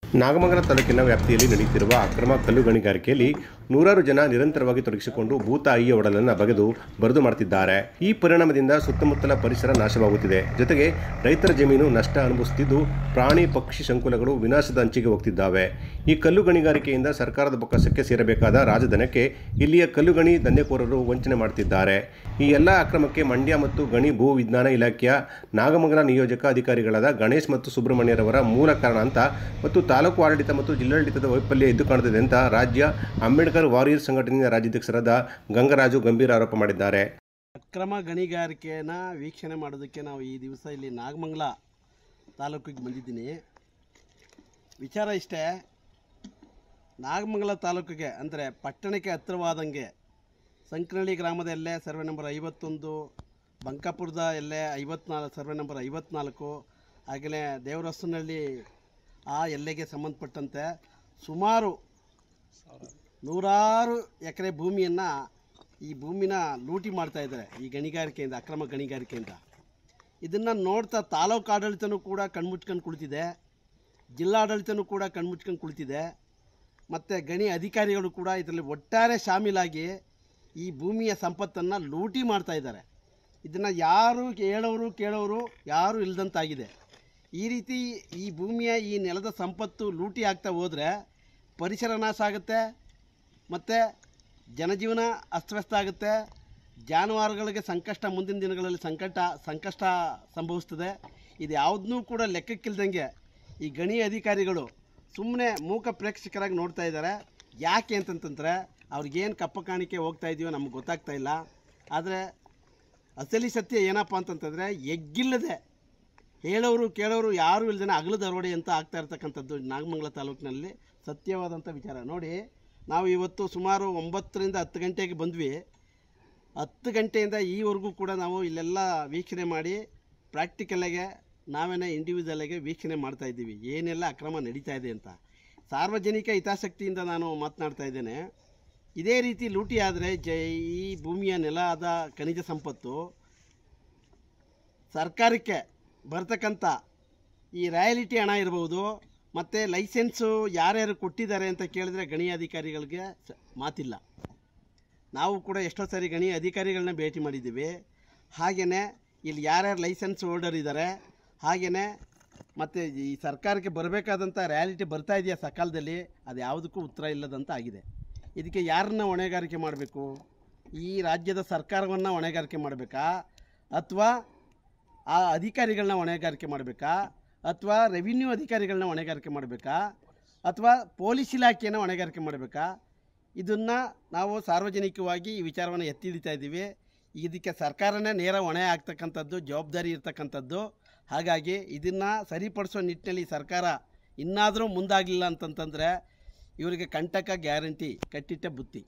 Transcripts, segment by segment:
ನಾಗಮಂಗಲ ತಾಲೂಕಿನ ವ್ಯಾಪ್ತಿಯಲ್ಲಿ ನಡೆಯುತ್ತಿರುವ ಅಕ್ರಮ ಕಲ್ಲು ಗಣಿಗಾರಿಕೆಯಲ್ಲಿ ನೂರಾರು ಜನ ನಿರಂತರವಾಗಿ ತೊಡಗಿಸಿಕೊಂಡು ಭೂತಾಯಿಯ ಒಡಲನ್ನು ಬಗೆದು ಬರದು ಮಾಡುತ್ತಿದ್ದಾರೆ ಈ ಪರಿಣಾಮದಿಂದ ಸುತ್ತಮುತ್ತಲ ಪರಿಸರ ನಾಶವಾಗುತ್ತಿದೆ ಜೊತೆಗೆ ರೈತರ ಜಮೀನು ನಷ್ಟ ಅನುಭವಿಸುತ್ತಿದ್ದು ಪ್ರಾಣಿ ಪಕ್ಷಿ ಸಂಕುಲಗಳು ವಿನಾಶದ ಅಂಚಿಗೆ ಹೋಗ್ತಿದ್ದಾವೆ ಈ ಕಲ್ಲು ಗಣಿಗಾರಿಕೆಯಿಂದ ಸರ್ಕಾರದ ಬೊಕ್ಕಸಕ್ಕೆ ಸೇರಬೇಕಾದ ರಾಜಧನಕ್ಕೆ ಇಲ್ಲಿಯ ಕಲ್ಲು ಗಣಿ ದಂಧೆಕೋರರು ವಂಚನೆ ಮಾಡುತ್ತಿದ್ದಾರೆ ಈ ಎಲ್ಲ ಅಕ್ರಮಕ್ಕೆ ಮಂಡ್ಯ ಮತ್ತು ಗಣಿ ಭೂ ವಿಜ್ಞಾನ ಇಲಾಖೆಯ ನಾಗಮಂಗಲ ನಿಯೋಜಕ ಅಧಿಕಾರಿಗಳಾದ ಗಣೇಶ್ ಮತ್ತು ಸುಬ್ರಹ್ಮಣ್ಯರವರ ಮೂಲ ಕಾರಣ ಅಂತ ಮತ್ತು ತಾಲೂಕು ಆಡಳಿತ ಮತ್ತು ಜಿಲ್ಲಾಡಳಿತದ ವೈಫಲ್ಯ ಎದ್ದು ಕಾಣುತ್ತದೆ ಅಂತ ರಾಜ್ಯ ಅಂಬೇಡ್ಕರ್ ವಾರಿಯರ್ ಸಂಘಟನೆಯ ರಾಜ್ಯಾಧ್ಯಕ್ಷರಾದ ಗಂಗರಾಜು ಗಂಭೀರ ಆರೋಪ ಮಾಡಿದ್ದಾರೆ ಅಕ್ರಮ ಗಣಿಗಾರಿಕೆಯನ್ನು ವೀಕ್ಷಣೆ ಮಾಡೋದಕ್ಕೆ ನಾವು ಈ ದಿವಸ ಇಲ್ಲಿ ನಾಗಮಂಗಲ ತಾಲೂಕಿಗೆ ಬಂದಿದ್ದೀನಿ ವಿಚಾರ ಇಷ್ಟೇ ನಾಗಮಂಗಲ ತಾಲೂಕಿಗೆ ಅಂದರೆ ಪಟ್ಟಣಕ್ಕೆ ಹತ್ತಿರವಾದಂಗೆ ಸಂಕನಹಳ್ಳಿ ಗ್ರಾಮದ ಎಲ್ಲೆ ಸರ್ವೆ ನಂಬರ್ ಐವತ್ತೊಂದು ಬಂಕಾಪುರದ ಎಲ್ಲೆ ಐವತ್ನಾಲ್ಕು ಸರ್ವೆ ನಂಬರ್ ಐವತ್ನಾಲ್ಕು ಹಾಗೆಯೇ ದೇವರಸನಹಳ್ಳಿ ಆ ಎಲ್ಲೆಗೆ ಸಂಬಂಧಪಟ್ಟಂತೆ ಸುಮಾರು ನೂರಾರು ಎಕರೆ ಭೂಮಿಯನ್ನು ಈ ಭೂಮಿನ ಲೂಟಿ ಮಾಡ್ತಾ ಇದ್ದಾರೆ ಈ ಗಣಿಗಾರಿಕೆಯಿಂದ ಅಕ್ರಮ ಗಣಿಗಾರಿಕೆಯಿಂದ ಇದನ್ನು ನೋಡ್ತಾ ತಾಲೂಕು ಆಡಳಿತನೂ ಕೂಡ ಕಣ್ಮುಚ್ಕೊಂಡು ಕುಳಿತಿದೆ ಜಿಲ್ಲಾಡಳಿತನೂ ಕೂಡ ಕಣ್ಮುಚ್ಕೊಂಡು ಕುಳಿತಿದೆ ಮತ್ತು ಗಣಿ ಅಧಿಕಾರಿಗಳು ಕೂಡ ಇದರಲ್ಲಿ ಒಟ್ಟಾರೆ ಶಾಮೀಲಾಗಿ ಈ ಭೂಮಿಯ ಸಂಪತ್ತನ್ನು ಲೂಟಿ ಮಾಡ್ತಾ ಇದ್ದಾರೆ ಇದನ್ನು ಯಾರು ಹೇಳೋರು ಕೇಳೋರು ಯಾರು ಇಲ್ಲದಂತಾಗಿದೆ ಈ ರೀತಿ ಈ ಭೂಮಿಯ ಈ ನೆಲದ ಸಂಪತ್ತು ಲೂಟಿ ಆಗ್ತಾ ಹೋದರೆ ಪರಿಸರ ನಾಶ ಆಗುತ್ತೆ ಮತ್ತು ಜನಜೀವನ ಅಸ್ತವ್ಯಸ್ತ ಆಗುತ್ತೆ ಜಾನುವಾರುಗಳಿಗೆ ಸಂಕಷ್ಟ ಮುಂದಿನ ದಿನಗಳಲ್ಲಿ ಸಂಕಟ ಸಂಕಷ್ಟ ಸಂಭವಿಸ್ತದೆ ಇದು ಯಾವುದನ್ನೂ ಕೂಡ ಲೆಕ್ಕಕ್ಕಿಲ್ದಂಗೆ ಈ ಗಣಿ ಅಧಿಕಾರಿಗಳು ಸುಮ್ಮನೆ ಮೂಕ ಪ್ರೇಕ್ಷಕರಾಗಿ ನೋಡ್ತಾ ಇದ್ದಾರೆ ಯಾಕೆ ಅಂತಂತಂದರೆ ಅವ್ರಿಗೇನು ಕಪ್ಪ ಕಾಣಿಕೆ ಹೋಗ್ತಾ ಇದೆಯೋ ನಮ್ಗೆ ಗೊತ್ತಾಗ್ತಾ ಇಲ್ಲ ಆದರೆ ಅಸಲಿ ಸತ್ಯ ಏನಪ್ಪ ಅಂತಂತಂದರೆ ಎಗ್ಗಿಲ್ಲದೆ ಹೇಳೋರು ಕೇಳೋರು ಯಾರೂ ಇಲ್ದೇ ಅಗಲದ ದರೋಡೆ ಅಂತ ಆಗ್ತಾ ಇರ್ತಕ್ಕಂಥದ್ದು ನಾಗಮಂಗಲ ತಾಲೂಕಿನಲ್ಲಿ ಸತ್ಯವಾದಂಥ ವಿಚಾರ ನೋಡಿ ನಾವು ಇವತ್ತು ಸುಮಾರು ಒಂಬತ್ತರಿಂದ ಹತ್ತು ಗಂಟೆಗೆ ಬಂದ್ವಿ ಹತ್ತು ಗಂಟೆಯಿಂದ ಈವರೆಗೂ ಕೂಡ ನಾವು ಇಲ್ಲೆಲ್ಲ ವೀಕ್ಷಣೆ ಮಾಡಿ ಪ್ರಾಕ್ಟಿಕಲಾಗೆ ನಾವೇನೇ ಇಂಡಿವಿಜುವಲಾಗೆ ವೀಕ್ಷಣೆ ಮಾಡ್ತಾ ಇದ್ದೀವಿ ಏನೆಲ್ಲ ಅಕ್ರಮ ನಡೀತಾ ಇದೆ ಅಂತ ಸಾರ್ವಜನಿಕ ಹಿತಾಸಕ್ತಿಯಿಂದ ನಾನು ಮಾತನಾಡ್ತಾ ಇದ್ದೇನೆ ಇದೇ ರೀತಿ ಲೂಟಿ ಆದರೆ ಜ ಈ ಭೂಮಿಯ ನೆಲದ ಖನಿಜ ಸಂಪತ್ತು ಸರ್ಕಾರಕ್ಕೆ ಬರ್ತಕ್ಕಂಥ ಈ ರಾಯಲಿಟಿ ಹಣ ಇರ್ಬೋದು ಮತ್ತು ಲೈಸೆನ್ಸು ಯಾರ್ಯಾರು ಕೊಟ್ಟಿದ್ದಾರೆ ಅಂತ ಕೇಳಿದ್ರೆ ಗಣಿ ಅಧಿಕಾರಿಗಳಿಗೆ ಸ- ಮಾತಿಲ್ಲ ನಾವು ಕೂಡ ಎಷ್ಟೋ ಸಾರಿ ಗಣಿ ಅಧಿಕಾರಿಗಳನ್ನ ಭೇಟಿ ಮಾಡಿದ್ದೀವಿ ಹಾಗೆಯೇ ಇಲ್ಲಿ ಯಾರ್ಯಾರು ಲೈಸೆನ್ಸ್ ಹೋಲ್ಡರ್ ಇದ್ದಾರೆ ಹಾಗೆಯೇ ಮತ್ತು ಈ ಸರ್ಕಾರಕ್ಕೆ ಬರಬೇಕಾದಂಥ ರ್ಯಾಲಿಟಿ ಬರ್ತಾ ಇದೆಯಾ ಸಕಾಲದಲ್ಲಿ ಅದು ಯಾವುದಕ್ಕೂ ಉತ್ತರ ಇಲ್ಲದಂತ ಆಗಿದೆ ಇದಕ್ಕೆ ಯಾರನ್ನ ಹೊಣೆಗಾರಿಕೆ ಮಾಡಬೇಕು ಈ ರಾಜ್ಯದ ಸರ್ಕಾರವನ್ನು ಹೊಣೆಗಾರಿಕೆ ಮಾಡಬೇಕಾ ಅಥವಾ ಆ ಅಧಿಕಾರಿಗಳನ್ನ ಹೊಣೆಗಾರಿಕೆ ಮಾಡಬೇಕಾ ಅಥವಾ ರೆವಿನ್ಯೂ ಅಧಿಕಾರಿಗಳನ್ನ ಹೊಣೆಗಾರಿಕೆ ಮಾಡಬೇಕಾ ಅಥವಾ ಪೊಲೀಸ್ ಇಲಾಖೆಯನ್ನು ಹೊಣೆಗಾರಿಕೆ ಮಾಡಬೇಕಾ ಇದನ್ನು ನಾವು ಸಾರ್ವಜನಿಕವಾಗಿ ಈ ವಿಚಾರವನ್ನು ಎತ್ತಿ ಹಿಡಿತಾ ಇದ್ದೀವಿ ಇದಕ್ಕೆ ಸರ್ಕಾರನೇ ನೇರ ಹೊಣೆ ಆಗ್ತಕ್ಕಂಥದ್ದು ಜವಾಬ್ದಾರಿ ಇರ್ತಕ್ಕಂಥದ್ದು ಹಾಗಾಗಿ ಇದನ್ನು ಸರಿಪಡಿಸೋ ನಿಟ್ಟಿನಲ್ಲಿ ಸರ್ಕಾರ ಇನ್ನಾದರೂ ಮುಂದಾಗಲಿಲ್ಲ ಅಂತಂತಂದರೆ ಇವರಿಗೆ ಕಂಟಕ ಗ್ಯಾರಂಟಿ ಕಟ್ಟಿಟ್ಟ ಬುತ್ತಿ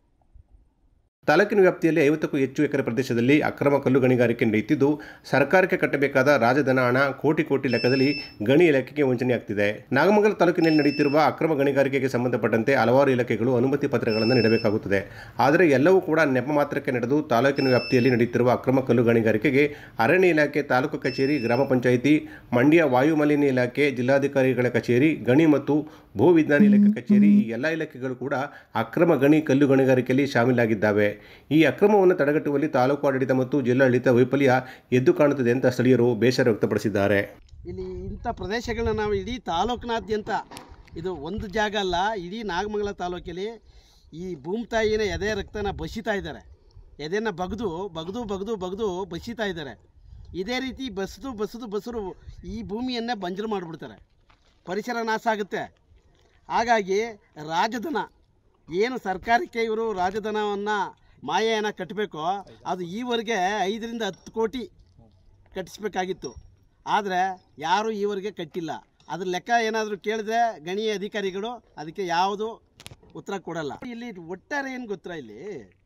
ತಾಲೂಕಿನ ವ್ಯಾಪ್ತಿಯಲ್ಲಿ ಐವತ್ತಕ್ಕೂ ಹೆಚ್ಚು ಎಕರೆ ಪ್ರದೇಶದಲ್ಲಿ ಅಕ್ರಮ ಕಲ್ಲು ಗಣಿಗಾರಿಕೆ ನಡೆಯುತ್ತಿದ್ದು ಸರ್ಕಾರಕ್ಕೆ ಕಟ್ಟಬೇಕಾದ ರಾಜಧನ ಹಣ ಕೋಟಿ ಕೋಟಿ ಲೆಕ್ಕದಲ್ಲಿ ಗಣಿ ಇಲಾಖೆಗೆ ವಂಚನೆಯಾಗ್ತಿದೆ ನಾಗಮಂಗಲ ತಾಲೂಕಿನಲ್ಲಿ ನಡೆಯುತ್ತಿರುವ ಅಕ್ರಮ ಗಣಿಗಾರಿಕೆಗೆ ಸಂಬಂಧಪಟ್ಟಂತೆ ಹಲವಾರು ಇಲಾಖೆಗಳು ಅನುಮತಿ ಪತ್ರಗಳನ್ನು ನೀಡಬೇಕಾಗುತ್ತದೆ ಆದರೆ ಎಲ್ಲವೂ ಕೂಡ ನೆಪ ಮಾತ್ರಕ್ಕೆ ನಡೆದು ತಾಲೂಕಿನ ವ್ಯಾಪ್ತಿಯಲ್ಲಿ ನಡೆಯುತ್ತಿರುವ ಅಕ್ರಮ ಕಲ್ಲು ಗಣಿಗಾರಿಕೆಗೆ ಅರಣ್ಯ ಇಲಾಖೆ ತಾಲೂಕು ಕಚೇರಿ ಗ್ರಾಮ ಪಂಚಾಯಿತಿ ಮಂಡ್ಯ ವಾಯು ಮಾಲಿನ್ಯ ಇಲಾಖೆ ಜಿಲ್ಲಾಧಿಕಾರಿಗಳ ಕಚೇರಿ ಗಣಿ ಮತ್ತು ಭೂ ವಿಜ್ಞಾನ ಇಲಾಖೆ ಕಚೇರಿ ಈ ಎಲ್ಲ ಇಲಾಖೆಗಳು ಕೂಡ ಅಕ್ರಮ ಗಣಿ ಕಲ್ಲು ಗಣಿಗಾರಿಕೆಯಲ್ಲಿ ಶಾಮೀಲಾಗಿದ್ದಾವೆ ಈ ಅಕ್ರಮವನ್ನು ತಡೆಗಟ್ಟುವಲ್ಲಿ ತಾಲೂಕು ಆಡಳಿತ ಮತ್ತು ಜಿಲ್ಲಾಡಳಿತ ವೈಫಲ್ಯ ಎದ್ದು ಕಾಣುತ್ತದೆ ಅಂತ ಸ್ಥಳೀಯರು ಬೇಸರ ವ್ಯಕ್ತಪಡಿಸಿದ್ದಾರೆ ಇಲ್ಲಿ ಇಂಥ ಪ್ರದೇಶಗಳನ್ನ ನಾವು ಇಡೀ ತಾಲೂಕಿನಾದ್ಯಂತ ಇದು ಒಂದು ಜಾಗ ಅಲ್ಲ ಇಡೀ ನಾಗಮಂಗಲ ತಾಲೂಕಲ್ಲಿ ಈ ಭೂಮಿತಾಯಿನ ಎದೆ ರಕ್ತನ ಬಸಿತಾ ಇದ್ದಾರೆ ಎದೆನ ಬಗ್ದು ಬಗ್ದು ಬಗ್ದು ಬಗ್ದು ಬಸಿತಾ ಇದ್ದಾರೆ ಇದೇ ರೀತಿ ಬಸ್ದು ಬಸ್ದು ಬಸರು ಈ ಭೂಮಿಯನ್ನೇ ಬಂಜರು ಮಾಡಿಬಿಡ್ತಾರೆ ಪರಿಸರ ನಾಶ ಆಗುತ್ತೆ ಹಾಗಾಗಿ ರಾಜಧನ ಏನು ಸರ್ಕಾರಕ್ಕೆ ಇವರು ರಾಜಧನವನ್ನು ಮಾಯೆಯನ್ನು ಕಟ್ಟಬೇಕೋ ಅದು ಈವರೆಗೆ ಐದರಿಂದ ಹತ್ತು ಕೋಟಿ ಕಟ್ಟಿಸ್ಬೇಕಾಗಿತ್ತು ಆದರೆ ಯಾರೂ ಈವರೆಗೆ ಕಟ್ಟಿಲ್ಲ ಅದ್ರ ಲೆಕ್ಕ ಏನಾದರೂ ಕೇಳಿದ್ರೆ ಗಣಿ ಅಧಿಕಾರಿಗಳು ಅದಕ್ಕೆ ಯಾವುದು ಉತ್ತರ ಕೊಡಲ್ಲ ಇಲ್ಲಿ ಒಟ್ಟಾರೆ ಏನು ಗೊತ್ತಾ ಇಲ್ಲಿ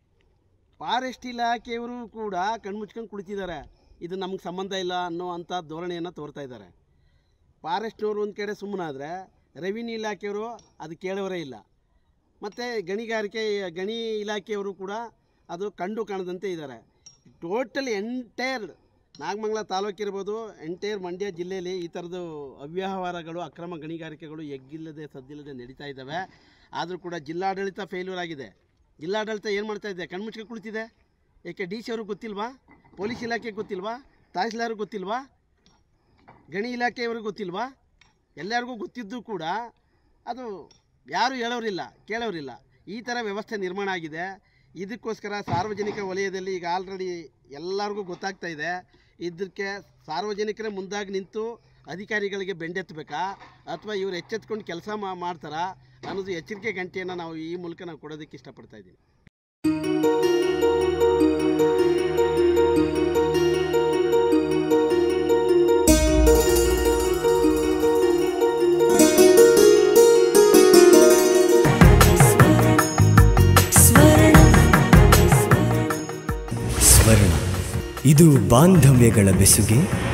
ಫಾರೆಸ್ಟ್ ಇಲಾಖೆಯವರು ಕೂಡ ಕಣ್ಮುಚ್ಕೊಂಡು ಕುಳಿತಿದ್ದಾರೆ ಇದು ನಮ್ಗೆ ಸಂಬಂಧ ಇಲ್ಲ ಅನ್ನೋ ಅಂಥ ಧೋರಣೆಯನ್ನು ತೋರ್ತಾ ಇದ್ದಾರೆ ಫಾರೆಸ್ಟ್ನವರು ಒಂದು ಕಡೆ ಸುಮ್ಮನಾದರೆ ರೆವಿನ್ಯೂ ಇಲಾಖೆಯವರು ಅದು ಕೇಳೋರೇ ಇಲ್ಲ ಮತ್ತು ಗಣಿಗಾರಿಕೆ ಗಣಿ ಇಲಾಖೆಯವರು ಕೂಡ ಅದು ಕಂಡು ಕಾಣದಂತೆ ಇದ್ದಾರೆ ಟೋಟಲ್ ಎಂಟೈರ್ ನಾಗಮಂಗಲ ತಾಲೂಕು ಇರ್ಬೋದು ಎಂಟೈರ್ ಮಂಡ್ಯ ಜಿಲ್ಲೆಯಲ್ಲಿ ಈ ಥರದ್ದು ಅವ್ಯವಹಾರಗಳು ಅಕ್ರಮ ಗಣಿಗಾರಿಕೆಗಳು ಎಗ್ಗಿಲ್ಲದೆ ಸದ್ದಿಲ್ಲದೆ ನಡೀತಾ ಇದ್ದಾವೆ ಆದರೂ ಕೂಡ ಜಿಲ್ಲಾಡಳಿತ ಫೇಲ್ಯೂರ್ ಆಗಿದೆ ಜಿಲ್ಲಾಡಳಿತ ಏನು ಮಾಡ್ತಾ ಇದೆ ಕಣ್ಮುಚ್ಚಿಗೆ ಕುಳಿತಿದೆ ಏಕೆ ಡಿ ಸಿ ಅವ್ರಿಗೆ ಗೊತ್ತಿಲ್ವಾ ಪೊಲೀಸ್ ಇಲಾಖೆಗೆ ಗೊತ್ತಿಲ್ವಾ ತಹಸೀಲ್ದಾರ್ಗೆ ಗೊತ್ತಿಲ್ವಾ ಗಣಿ ಇಲಾಖೆಯವ್ರಿಗೆ ಗೊತ್ತಿಲ್ವಾ ಎಲ್ಲರಿಗೂ ಗೊತ್ತಿದ್ದು ಕೂಡ ಅದು ಯಾರು ಹೇಳೋರಿಲ್ಲ ಕೇಳೋರಿಲ್ಲ ಈ ಥರ ವ್ಯವಸ್ಥೆ ನಿರ್ಮಾಣ ಆಗಿದೆ ಇದಕ್ಕೋಸ್ಕರ ಸಾರ್ವಜನಿಕ ವಲಯದಲ್ಲಿ ಈಗ ಆಲ್ರೆಡಿ ಎಲ್ಲರಿಗೂ ಗೊತ್ತಾಗ್ತಾ ಇದೆ ಇದಕ್ಕೆ ಸಾರ್ವಜನಿಕರೇ ಮುಂದಾಗಿ ನಿಂತು ಅಧಿಕಾರಿಗಳಿಗೆ ಬೆಂಡೆತ್ತಬೇಕಾ ಅಥವಾ ಇವ್ರು ಎಚ್ಚೆತ್ಕೊಂಡು ಕೆಲಸ ಮಾಡ್ತಾರಾ ಅನ್ನೋದು ಎಚ್ಚರಿಕೆ ಗಂಟೆಯನ್ನು ನಾವು ಈ ಮೂಲಕ ನಾವು ಕೊಡೋದಕ್ಕೆ ಇಷ್ಟಪಡ್ತಾ ಇದ್ದೀವಿ ಸ್ವರ್ಣ ಇದು ಬಾಂಧವ್ಯಗಳ ಬೆಸುಗೆ